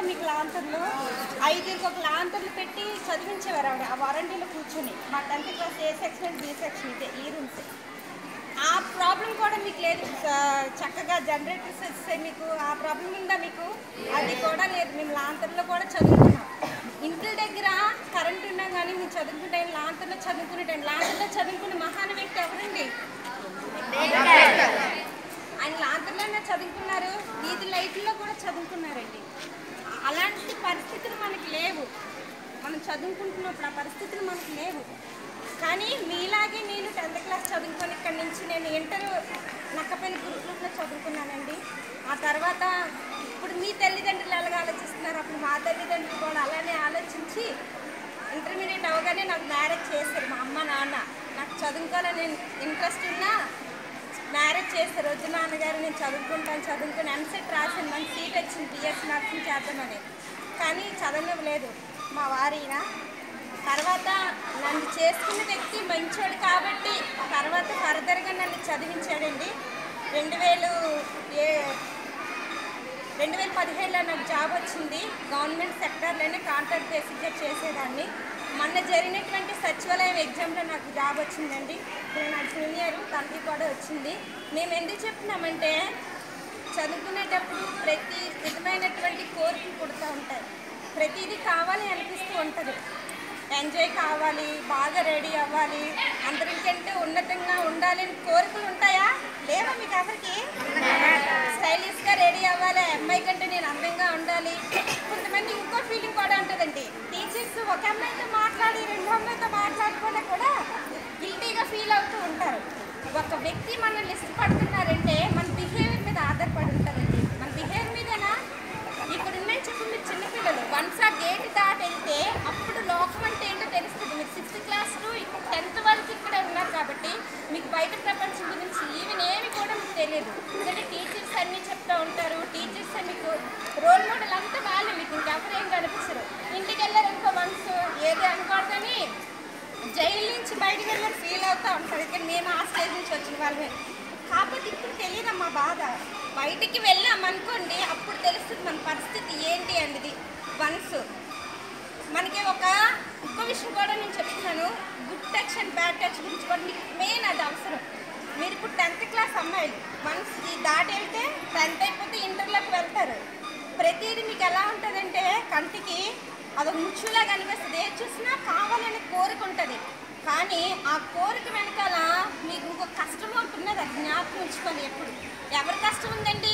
మీకు లాంతర్లు ఐదుగురికి ఒక లాంతర్లు పెట్టి చదివించేవారు ఆవిడ ఆ వారంటీలో కూర్చొని మా tenth class A section B section ఇదే ఈ రూమ్స్ ఆ ప్రాబ్లం కూడా మీకు లేదు స- చక్కగా జనరేటర్స్ వస్తే మీకు ఆ ప్రాబ్లం ఉందా మీకు అది కూడా లేదు మేము లాంతర్లో కూడా చదువుకున్నాం ఇంటి దగ్గర కరెంట్ ఉన్నా కానీ మేము చదువుకునే టైం లాంతర్లో చదువుకునే టైం లాంతర్లో చదువుకునే మహాన వ్యక్తి ఎవరండి ఆయన లాంతర్లోనే చదువుకున్నారు వీధి లైట్లో కూడా చదువుకున్నారండి అలాంటి పరిస్థితులు మనకి లేవు మనం చదువుకుంటున్నప్పుడు ఆ పరిస్థితులు మనకి లేవు కానీ మీలాగే నేను టెన్త్ క్లాస్ చదువుకొని ఇక్కడి నుంచి నేను ఇంటర్ నక్కపల్లి గురుకులంలో చదువుకున్నానండి ఆ తర్వాత ఇప్పుడు మీ తల్లిదండ్రులు ఎలాగ ఆలోచిస్తున్నారు అప్పుడు మా తల్లిదండ్రులు కూడా అలానే ఆలోచించి ఇంటర్మీడియట్ అవగానే నాకు మ్యారేజ్ చేశారు మా అమ్మ నాన్న నాకు చదువుకోవాలని ఇంట్రెస్ట్ ఉన్నా మ్యారేజ్ చేస్తారు వద్దు నాన్నగారు నేను చదువుకుంటాను చదువుకుని ఎంసెట్ రాసాను మంచి సీట్ వచ్చింది బిఎస్ నర్సింగ్ చేద్దామని కానీ చదవలేదు మా వారిన తర్వాత నన్ను చేసుకున్న వ్యక్తి మంచోడు కాబట్టి తర్వాత ఫర్దర్గా నన్ను చదివించాడండి రెండు వేలు ఏ రెండు వేల పదిహేడులో నాకు జాబ్ వచ్చింది గవర్నమెంట్ సెక్టర్లోనే కాంట్రాక్ట్ బేసిక్గా చేసేదాన్ని మొన్న జరిగినటువంటి సచివాలయం ఎగ్జామ్లో నాకు జాబ్ వచ్చిందండి ఇప్పుడు నా జూనియర్ తనకి కూడా వచ్చింది మేము ఎందుకు చెప్తున్నామంటే చదువుకునేటప్పుడు ప్రతి విధమైనటువంటి కోరికలు పుడుతూ ఉంటాయి ప్రతిదీ కావాలి అనిపిస్తూ ఉంటుంది ఎంజాయ్ కావాలి బాగా రెడీ అవ్వాలి అందరికంటే ఉన్నతంగా ఉండాలి అని కోరికలు ఉంటాయా లేవా మీకు ఎవరికి స్టైలిష్గా రెడీ అవ్వాలి అమ్మాయి కంటే నేను అందంగా ఉండాలి కొంతమంది ఇంకో ఫీలింగ్ కూడా ఉంటుందండి టీచర్స్ ఒక అమ్మాయితో మాట్లాడి రెండో అమ్మాయితో మాట్లాడుకున్నా కూడా గిల్టీగా ఫీల్ అవుతూ ఉంటారు ఒక వ్యక్తి మనల్ని ఇష్టపడుతున్నారంటే మన బిహేవియర్ మీద ఆధారపడి ఉంటుందండి మన బిహేవియర్ మీదనా ఇక్కడ ఉన్నాయి చెప్పు మీరు చిన్నపిల్లలు వన్స్ ఆ గేట్ దాటి వెళ్తే అప్పుడు లోకం అంటే ఏంటో తెలుస్తుంది మీరు సిక్స్త్ క్లాస్ టు టెన్త్ వరకు ఇక్కడ ఉన్నారు కాబట్టి మీకు బయట ప్రపంచం గురించి ఈవెన్ ఏమి కూడా మీకు తెలియదు ఎందుకంటే టీచర్స్ అన్నీ చెప్తూ ఉంటారు టీచర్స్ మీకు రోల్ మోడల్ అంతా వాళ్ళు మీకు ఇంకెవరు ఏం కనిపించరు ఇంటికి వెళ్ళారు ఇంకో వన్స్ ఏది అనుకోవద్దని జైలు నుంచి బయటికి వెళ్ళారు ఫీల్ అవుతూ ఉంటారు ఇక్కడ మేము ఆ స్టేజ్ నుంచి వచ్చిన వాళ్ళమే కాకపోతే ఇప్పుడు తెలియదమ్మా బాధ బయటికి వెళ్ళాం అనుకోండి అప్పుడు తెలుస్తుంది మన పరిస్థితి ఏంటి అనేది వన్స్ మనకి ఒక ఇంకో విషయం కూడా నేను చెప్తున్నాను good touch and bad touch గురించి కూడా మీకు మెయిన్ అది అవసరం మీరు ఇప్పుడు టెన్త్ క్లాస్ అమ్మాయిలు వన్స్ ఈ దాటి వెళ్తే టెన్త్ అయిపోతే ఇంటర్లోకి వెళ్తారు ప్రతిదీ మీకు ఎలా ఉంటుందంటే కంటికి అదొక ముచ్చులా కనిపిస్తుంది ఏది చూసినా కావాలని కోరిక ఉంటుంది కానీ ఆ కోరిక వెనకాల మీకు ఇంకొక కష్టం ఒకటి ఉన్నది అది జ్ఞాపకం ఉంచుకోవాలి ఎప్పుడు ఎవరి కష్టం ఉందండి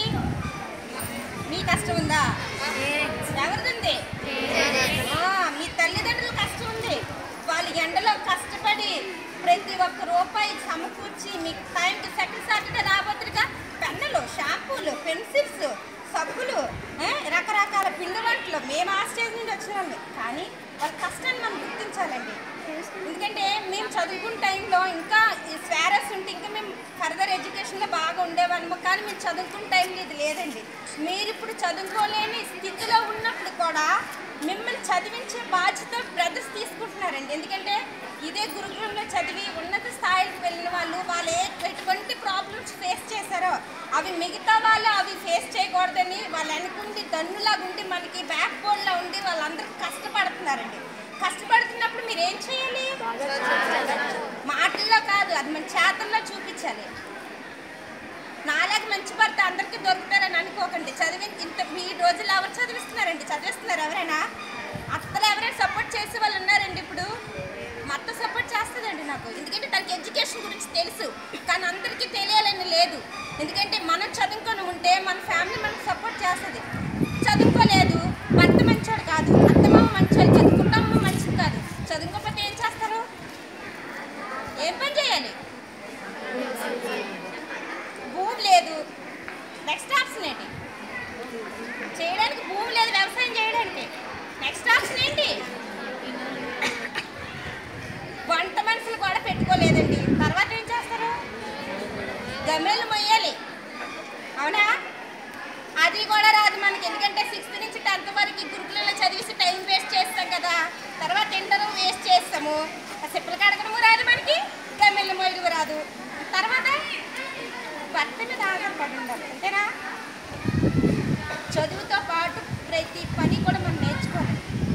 మీ కష్టం ఉందా ఎవరిది ఆ, మీ తల్లిదండ్రుల కష్టం ఉంది వాళ్ళు ఎండలో కష్టపడి ప్రతి ఒక్క రూపాయి సమకూర్చి మీకు టైంకి సెకండ్ సాటర్డే రాబోతుగా పెన్నులు షాంపూలు పెన్సిల్స్ సబ్బులు ఆ, రకరకాల పిండి వంటలు మేము ఆ స్టేజ్ నుండి వచ్చిన వాళ్ళమే కానీ వాళ్ళ కష్టాన్ని మనం గుర్తించాలండి ఎందుకంటే మేము చదువుకున్న టైంలో ఇంకా ఈ స్వారస్ ఉంటే ఇంకా మేము ఫర్దర్ ఎడ్యుకేషన్లో బాగా ఉండేవాళ్ళము కానీ మేము చదువుకున్న టైంలో ఇది లేదండి మీరు ఇప్పుడు చదువుకోలేని స్థితిలో ఉన్నప్పుడు కూడా మిమ్మల్ని చదివించే బాధ్యత బ్రదర్స్ తీసుకుంటున్నారండి ఎందుకంటే ఇదే గురుకులంలో చదివి ఉన్నత స్థాయికి వెళ్ళిన వాళ్ళు వాళ్ళు ఏ ఎటువంటి ప్రాబ్లమ్స్ ఫేస్ చేశారో అవి మిగతా వాళ్ళు అవి ఫేస్ చేయకూడదని వాళ్ళు అనుకుండి దన్నులాగా ఉండి మనకి బ్యాక్ బోన్లో ఉండి వాళ్ళందరూ కష్టపడుతున్నారండి కష్టపడుతున్నప్పుడు మీరు ఏం చేయాలి మాటల్లో కాదు అది మన చేతల్లో చూపించాలి నాలాగ మంచి భర్త అందరికీ దొరుకుతారని అనుకోకండి చదివి ఇంత మీ రోజులు ఎవరు చదివిస్తున్నారండి చదివిస్తున్నారు ఎవరైనా అత్తలు ఎవరైనా సపోర్ట్ చేసే వాళ్ళు ఉన్నారండి ఇప్పుడు మా అత్త సపోర్ట్ చేస్తుందండి నాకు ఎందుకంటే తనకి ఎడ్యుకేషన్ గురించి తెలుసు కానీ అందరికీ తెలియాలని లేదు ఎందుకంటే మనం చదువుకొని ఉంటే మన ఫ్యామిలీ మనకు సపోర్ట్ చేస్తుంది చదువుకోలేదు భర్త మంచోడు కాదు అత్తమ్మ మంచోడు కాదు కుటుంబం మంచిది కాదు చదువుకోకపోతే ఏం చేస్తారు ఏం పని చేయాలి భూమి లేదు నెక్స్ట్ ఆప్షన్ ఏంటి చేయడానికి భూమి లేదు వ్యవసాయం చేయడానికి నెక్స్ట్ ఆప్షన్ ఏంటి వంట మనుషులు కూడా పెట్టుకోలేదండి తర్వాత ఏం చేస్తారు గమ్మెలు మొయ్యాలి అవునా అది కూడా రాదు మనకి ఎందుకంటే సిక్స్త్ నుంచి టెన్త్ వరకు ఈ గురుకులలో చదివేసి టైం వేస్ట్ చేస్తాం కదా తర్వాత ఇంటర్ వేస్ట్ చేస్తాము ఆ సిప్పులు కడగడము రాదు మనకి గమ్మెలు మొయ్యడం రాదు తర్వాత భర్త మీద ఆధారపడి ఉండాలి అంతేనా చదువుతో పాటు ప్రతి పని కూడా మనం నేర్చుకోవాలి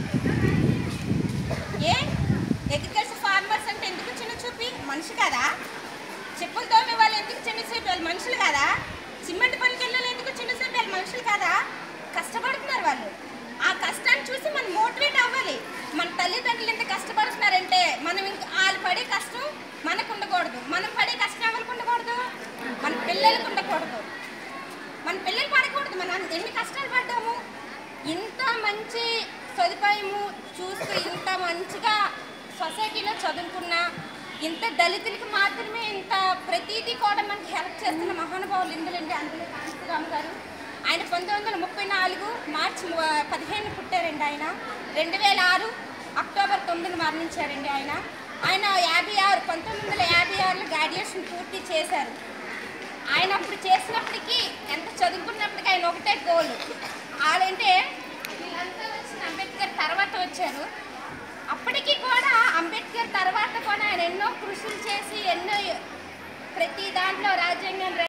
ఏ అగ్రికల్చర్ ఫార్మర్స్ అంటే ఎందుకు చిన్న చూపి మనిషి కదా చెప్పులు తోమే వాళ్ళు ఎందుకు చిన్న చూపి వాళ్ళు మనుషులు కదా సిమెంట్ పనికి వెళ్ళాలి ఎందుకు చిన్న చూపి వాళ్ళు మనుషులు కదా కష్టపడుతున్నారు వాళ్ళు ఆ కష్టాన్ని చూసి మనం మోటివేట్ అవ్వాలి మన తల్లిదండ్రులు ఎంత కష్టపడుతున్నారంటే మనం ఇంక వాళ్ళు పడే కష్టం మనకు ఉండకూడదు మనం పడే కష్టం ఎవరికి ఉండకూడదు మన పిల్లలకు ఉండకూడదు మన పిల్లలు పడకూడదు మనం ఎన్ని కష్టాలు పడ్డాము ఇంత మంచి సదుపాయము చూస్తూ ఇంత మంచిగా సొసైటీలో చదువుకున్న ఇంత దళితులకి మాత్రమే ఇంత ప్రతిదీ కూడా మనకి హెల్ప్ చేస్తున్న మహానుభావులు ఇందులోండి అందులో కాంతిరామ్ గారు ఆయన పంతొమ్మిది వందల ముప్పై నాలుగు మార్చి ము- పదిహేను పుట్టారండి ఆయన రెండు వేల ఆరు అక్టోబర్ తొమ్మిదిని మరణించారండి ఆయన ఆయన యాభై ఆరు పంతొమ్మిది వందల యాభై ఆరులో గ్రాడ్యుయేషన్ పూర్తి చేశారు ఆయన అప్పుడు చేసినప్పటికీ ఎంత చదువుకున్నప్పటికీ ఆయన ఒకటే గోల్ వాళ్ళంటే వీళ్ళంతా వచ్చిన అంబేద్కర్ తర్వాత వచ్చారు అప్పటికి కూడా అంబేద్కర్ తర్వాత కూడా ఆయన ఎన్నో కృషులు చేసి ఎన్నో ప్రతి దాంట్లో రాజ్యాంగం